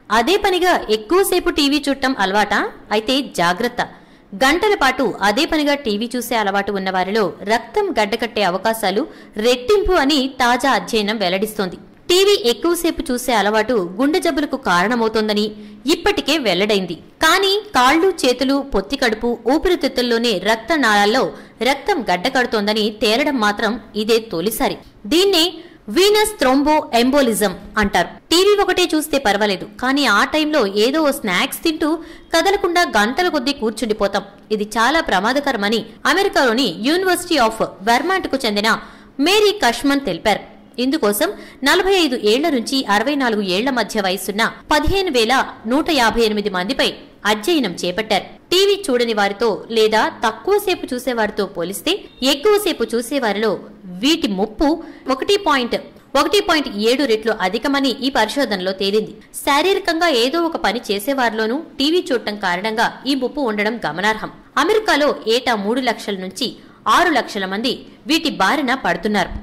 అదే పనిగా ఎక్కువసేపు టీవీ చూడటం అలవాటా అయితే జాగ్రత్త గంటల పాటు అదే పనిగా టీవీ చూసే అలవాటు ఉన్న వారిలో రక్తం గడ్డకట్టే అవకాశాలు రెట్టింపు అని తాజా అధ్యయనం వెల్లడిస్తోంది టీవీ ఎక్కువసేపు చూసే అలవాటు గుండె జబ్బులకు కారణమవుతోందని ఇప్పటికే వెల్లడైంది కానీ కాళ్ళు చేతులు పొత్తి కడుపు ఊపిరితిత్తుల్లోని రక్త నాళాల్లో రక్తం గడ్డకడుతోందని తేలడం మాత్రం ఇదే తొలిసారి దీన్నే వీనస్ థ్రోంబో ఎంబోలిజం అంటారు టీవీ ఒకటే చూస్తే పర్వాలేదు కానీ ఆ టైంలో ఏదో ఓ స్నాక్స్ తింటూ కదలకుండా గంటల కొద్దీ కూర్చుండిపోతాం ఇది చాలా ప్రమాదకరమని అమెరికాలోని యూనివర్సిటీ ఆఫ్ వెర్మాంట్ కు చెందిన మేరీ కష్మన్ తెలిపారు ఇందుకోసం నలభై ఐదు ఏళ్ల నుంచి అరవై నాలుగు ఏళ్ల మధ్య వయసున్న పదిహేను వేల నూట యాభై ఎనిమిది మందిపై అధ్యయనం చేపట్టారు టీవీ చూడని వారితో లేదా తక్కువసేపు చూసేవారితో పోలిస్తే ఎక్కువసేపు చూసేవారిలో వీటి ముప్పు ఒకటి పాయింట్ ఒకటి పాయింట్ ఏడు రెట్లు అధికమని ఈ పరిశోధనలో తేలింది శారీరకంగా ఏదో ఒక పని చేసేవారిలోనూ టీవీ చూడటం కారణంగా ఈ ముప్పు ఉండడం గమనార్హం అమెరికాలో ఏటా మూడు లక్షల నుంచి ఆరు లక్షల మంది వీటి బారిన పడుతున్నారు